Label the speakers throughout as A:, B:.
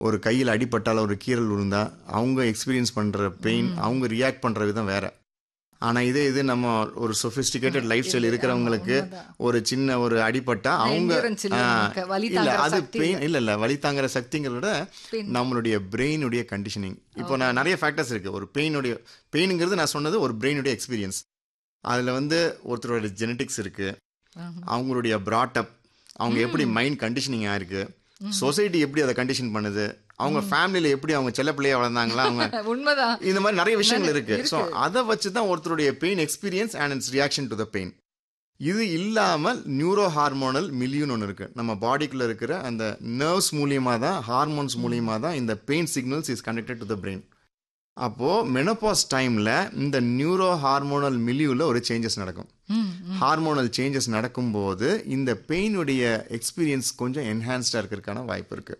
A: ஒரு கையில் அடிபட்டால் ஒரு கீறல் விழுந்தா அவங்க எக்ஸ்பீரியன்ஸ் பண்ணுற பெயின் அவங்க ரியாக்ட் பண்ணுற விதம் வேற ஆனால் இதே இது நம்ம ஒரு சொஃபிஸ்டிகேட்டட் லைஃப் ஸ்டைல் இருக்கிறவங்களுக்கு ஒரு சின்ன ஒரு அடிபட்டா அவங்க
B: endurance இல்ல
A: ஆ,
B: நமக்கு, வலி
A: இல்ல
B: தாங்குற
A: அது
B: சக்தி
A: பெயின் இல்ல இல்ல வலி தாங்குற சக்திங்கிறத விட
B: Pain.
A: நம்மளுடைய பிரெயினுடைய கண்டிஷனிங் இப்போ நான் நிறைய ஃபேக்டர்ஸ் இருக்கு ஒரு பெயினுடைய பெயினுங்கிறது நான் சொன்னது ஒரு பிரெயினுடைய எக்ஸ்பீரியன்ஸ் அதுல வந்து ஒருத்தரோட ஜெனட்டிக்ஸ் இருக்கு
B: ஆஹா.
A: அவங்களுடைய ப்ராட்டப் அவங்க எப்படி மைண்ட் கண்டிஷனிங் ஆயிருக்கு சொசைட்டி எப்படி அதை கண்டிஷன் பண்ணுது அவங்க ஃபேமிலியில எப்படி அவங்க செல்ல பிள்ளையா வளர்ந்தாங்களா அவங்க
B: உண்மைதான்
A: இந்த மாதிரி நிறைய விஷயங்கள் இருக்கு
B: இருக்கு.
A: ஸோ அதை வச்சு தான் ஒருத்தருடைய pain experience and its reaction to the pain இது இல்லாமல் நியூரோ ஹார்மோனல் மில்லியன் ஒன்று இருக்கு நம்ம பாடிக்குள்ள இருக்கிற அந்த நர்வ்ஸ் மூலியமா தான் ஹார்மோன்ஸ் மூலியமா தான் இந்த pain signals is connected to the brain அப்போ மெனோபாஸ் டைம்ல இந்த நியூரோ ஹார்மோனல் மில்லியூல ஒரு சேஞ்சஸ் நடக்கும்
B: ம்,
A: ஹார்மோனல் சேஞ்சஸ் நடக்கும்போது இந்த பெயினுடைய எக்ஸ்பீரியன்ஸ் கொஞ்சம் என்ஹான்ஸ்டாக இருக்கிறதுக்கான வாய்ப்பு இருக்கு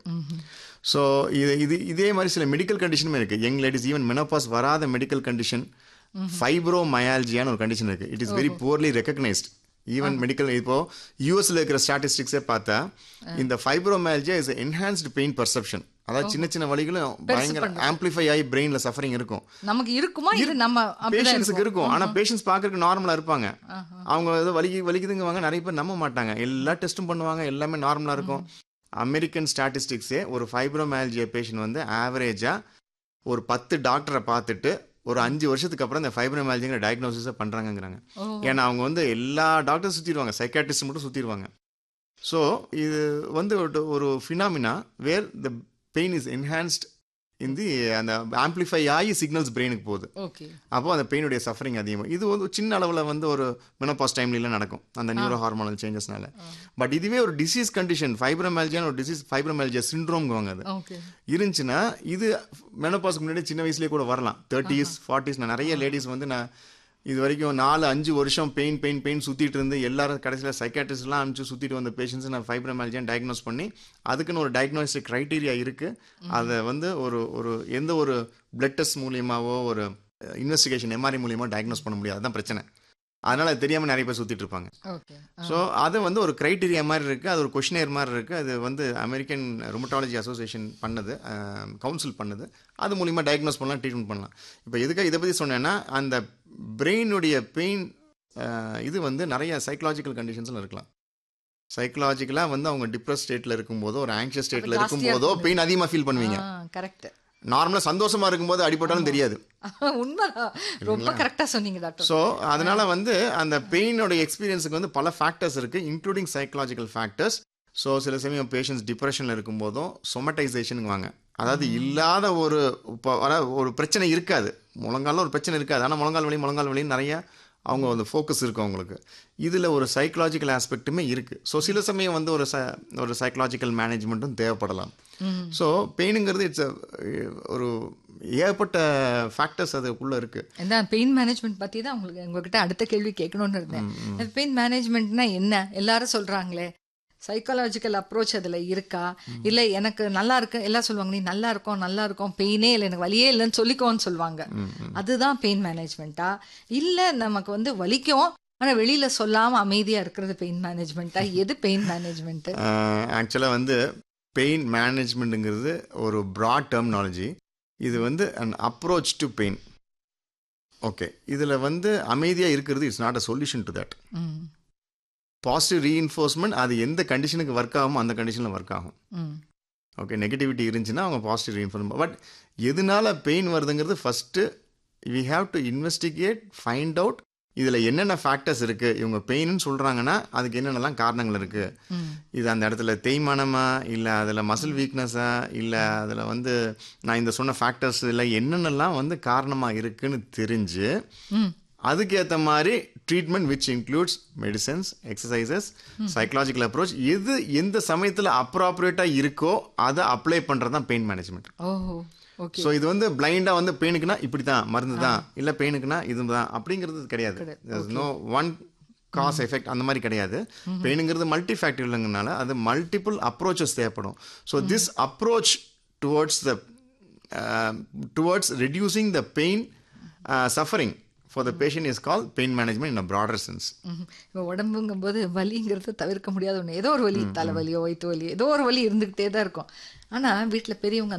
A: ஸோ இது இது இதே மாதிரி சில மெடிக்கல் கண்டிஷனுமே இருக்கு யங் லேடிஸ் ஈவன் மெனோபாஸ் வராத மெடிக்கல் கண்டிஷன் ஃபைப்ரோ மயால்ஜியான ஒரு கண்டிஷன் இருக்கு it is very poorly recognised even medical இப்போ யூஎஸ்ல இருக்கிற ஸ்டாட்டிஸ்டிக்ஸே பார்த்தா இந்த fibromyalgia is enhanced pain perception அதாவது சின்ன சின்ன வலிகளும் பயங்கர ஆம்பிளிஃபை ஆகி பிரெயின்ல சஃபரிங் இருக்கும்
B: நமக்கு இருக்குமா இது நம்ம அப்படிதான்
A: பேஷண்ட்ஸுக்கு இருக்கும் ஆனா பேஷண்ட்ஸ் பார்க்கறதுக்கு நார்மலா இருப்பாங்க அவங்க ஏதோ வலிக்கு வலிக்குதுங்குவாங்க நிறைய பேர் நம்ப மாட்டாங்க எல்லா டெஸ்ட்டும் பண்ணுவாங்க எல்லாமே நார்மலா இருக்கும் அமெரிக்கன் ஸ்டாட்டிஸ்டிக்ஸே ஒரு ஃபைப்ரோமேல்ஜியா பேஷண்ட் வந்து ஆவரேஜா ஒரு பத்து டாக்டரை பார்த்துட்டு ஒரு அஞ்சு வருஷத்துக்கு அப்புறம் இந்த ஃபைப்ரோமேல்ஜிங்கிற டயக்னோசிஸை பண்றாங்கங்கிறாங்க
B: ஓ.
A: ஏன்னா அவங்க வந்து எல்லா டாக்டர்ஸ் சுத்திடுவாங்க சைக்காட்ரிஸ்ட் மட்டும் சுத்திடுவாங்க ஸோ இது வந்து ஒரு- ஒரு phenomena where the pain is enhanced in the அந்த ஆம்பிளிஃபை ஆகி சிக்னல்ஸ் பிரெயினுக்கு போகுது
B: ஓகே
A: அப்போ அந்த பெயினுடைய சஃபரிங் அதிகமாக இது வந்து சின்ன அளவில் வந்து ஒரு மெனோபாஸ் டைம்ல நடக்கும் அந்த நியூரோ ஹார்மோனல் சேஞ்சஸ்னால பட் இதுவே ஒரு டிசீஸ் கண்டிஷன் ஃபைப்ரோமேல்ஜியான ஒரு டிசீஸ் ஃபைப்ரோமேல்ஜியா சிண்ட்ரோம்ங்குவாங்க அது
B: ஓகே
A: இருந்துச்சுன்னா இது மெனோபாஸ்க்கு முன்னாடி சின்ன வயசுலேயே கூட வரலாம் தேர்ட்டிஸ் ஃபார்ட்டிஸ் நான் நிறைய லேடிஸ் வந்து நான் இது வரைக்கும் நாலு அஞ்சு வருஷம் பெயின் பெயின் பெயின் சுற்றிட்டு இருந்து எல்லாரும் கடைசியில் சைக்காட்ரிஸ்ட்லாம் அனுப்பிச்சு சுற்றிட்டு வந்த பேஷண்ட்ஸ் நான் ஃபைப்ரோமேல்ஜியான் டயக்னோஸ் பண்ணி அதுக்குன்னு ஒரு டயக்னோஸ்டிக் க்ரைட்டீரியா இருக்குது அதை வந்து ஒரு ஒரு எந்த ஒரு பிளட் டெஸ்ட் மூலியமாவோ ஒரு இன்வெஸ்டிகேஷன் எம்ஆர்ஐ மூலியமாக டயக்னோஸ் பண்ண முடியாது அதுதான் பிரச்சனை அதனால அது தெரியாமல் நிறைய பேர் சுற்றிட்டு இருப்பாங்க
B: ஓகே
A: ஸோ அது வந்து ஒரு க்ரைட்டீரியா மாதிரி இருக்குது அது ஒரு கொஷினியர் மாதிரி இருக்குது அது வந்து அமெரிக்கன் ருமட்டாலஜி அசோசியேஷன் பண்ணது கவுன்சில் பண்ணது அது மூலிமா டயக்னோஸ் பண்ணலாம் ட்ரீட்மெண்ட் பண்ணலாம் இப்போ எதுக்காக இதை பற்றி சொன்னேன்னா அந்த பிரெயினுடைய பெயின் இது வந்து நிறைய சைக்கலாஜிக்கல் கண்டிஷன்ஸில் இருக்கலாம் சைக்கலாஜிக்கலாக வந்து அவங்க டிப்ரெஸ் ஸ்டேட்டில் இருக்கும்போதோ ஒரு ஆங்ஷியஸ் ஸ்டேட்டில்
B: ஜாஸ்தியா
A: இருக்கும்போதோ
B: இருக்கும்.
A: பெயின் அதிகமாக ஃபீல் பண்ணுவீங்க
B: கரெக்ட்
A: நார்மலாக சந்தோஷமா இருக்கும்போது அடிபட்டாலும் தெரியாது
B: உண்மைதான் ரொம்ப கரெக்டா சொன்னீங்க டாக்டர்
A: ஸோ அதனால வந்து அந்த பெயினோட எக்ஸ்பீரியன்ஸுக்கு வந்து பல ஃபேக்டர்ஸ் இருக்கு இன்க்ளூடிங் சைக்கலாஜிக்கல் ஃபேக்டர்ஸ் ஸோ சில சமயம் பேஷண்ட்ஸ் டிப்ரெஷனில் இருக்கும்போதும் சொமட்டைசேஷன் வாங்க அதாவது இல்லாத ஒரு இப்போ அதாவது ஒரு பிரச்சனை இருக்காது முழங்கால ஒரு பிரச்சனை இருக்காது ஆனால் முழங்கால் வலி முழங்கால் வலின்னு நிறைய அவங்க அந்த ஃபோக்கஸ் இருக்கும் அவங்களுக்கு இதில் ஒரு சைக்கலாஜிக்கல் ஆஸ்பெக்ட்டுமே இருக்குது ஸோ சில சமயம் வந்து ஒரு ச ஒரு சைக்கலாஜிக்கல் மேனேஜ்மெண்ட்டும் தேவைப்படலாம் ஸோ பெயினுங்கிறது இட்ஸ் ஒரு ஏகப்பட்ட ஃபேக்டர்ஸ் அதுக்குள்ளே இருக்குது
B: இந்த பெயின் மேனேஜ்மெண்ட் பத்தி தான் உங்களுக்கு உங்ககிட்ட அடுத்த கேள்வி கேட்கணும்னு இருந்தேன் பெயின் மேனேஜ்மெண்ட்னா என்ன எல்லாரும் சொல்றாங்களே சைக்காலஜிக்கல் அப்ரோச் அதுல இருக்கா இல்ல எனக்கு நல்லா இருக்கு எல்லாம் சொல்லுவாங்க நீ நல்லா இருக்கும் நல்லா இருக்கும் பெயினே இல்லை எனக்கு வலியே இல்லைன்னு சொல்லிக்கோன்னு சொல்லுவாங்க அதுதான் பெயின் மேனேஜ்மெண்ட்டா இல்ல நமக்கு வந்து வலிக்கும் ஆனா வெளியில சொல்லாம அமைதியா இருக்கிறது பெயின் மேனேஜ்மெண்ட்டா எது பெயின் மேனேஜ்மெண்ட்
A: ஆக்சுவலாக வந்து பெயின் மேனேஜ்மெண்ட்டுங்கிறது ஒரு ப்ராட் டெர்மினாலஜி இது வந்து an approach to pain okay இதில் வந்து அமைதியாக இருக்கிறது it's not a solution to that positive reinforcement அது எந்த கண்டிஷனுக்கு ஒர்க் ஆகுமோ அந்த கண்டிஷனில் ஒர்க் ஆகும் ஓகே நெகட்டிவிட்டி இருந்துச்சுன்னா அவங்க பாசிட்டிவ் ரீஇன்ஃபோர்ஸ்மெண்ட் பட் எதனால பெயின் வருதுங்கிறது first we have to investigate find out இதில் என்னென்ன ஃபேக்டர்ஸ் இருக்குது இவங்க பெயின்னு சொல்கிறாங்கன்னா அதுக்கு என்னென்னலாம் காரணங்கள் இருக்குது இது அந்த இடத்துல தேய்மானமா இல்லை அதில் மசில் வீக்னஸா இல்லை அதில் வந்து நான் இந்த சொன்ன ஃபேக்டர்ஸ் இல்லை என்னென்னலாம் வந்து காரணமாக இருக்குன்னு தெரிஞ்சு அதுக்கேற்ற மாதிரி treatment which includes medicines exercises psychological approach எது எந்த சமயத்தில் அப்ராப்ரியேட்டாக இருக்கோ அதை அப்ளை பண்ணுறது தான் பெயின் மேனேஜ்மெண்ட்
B: ஓஹோ ஓகே
A: ஸோ இது வந்து பிளைண்டாக வந்து பெயினுக்குனா இப்படி தான் மருந்து தான் இல்லை பெயினுக்குனா இதுதான் அப்படிங்கிறது கிடையாது நோ ஒன் காஸ் எஃபெக்ட் அந்த மாதிரி கிடையாது பெயினுங்கிறது மல்டி ஃபேக்டர் இல்லைங்கனால அது மல்டிபிள் அப்ரோச்சஸ் தேவைப்படும் so this approach towards the towards reducing the pain suffering for the patient is call pain management in a broader sense
B: ம்ஹும். இப்போ உடம்புங்கும்போது வலிங்கிறது தவிர்க்க முடியாத ஒன்று ஏதோ ஒரு வலி தலைவலியோ வயிற்று வலி ஏதோ ஒரு வலி இருந்துக்கிட்டே தான் இருக்கும் ஆனால் வீட்டில் பெரியவங்க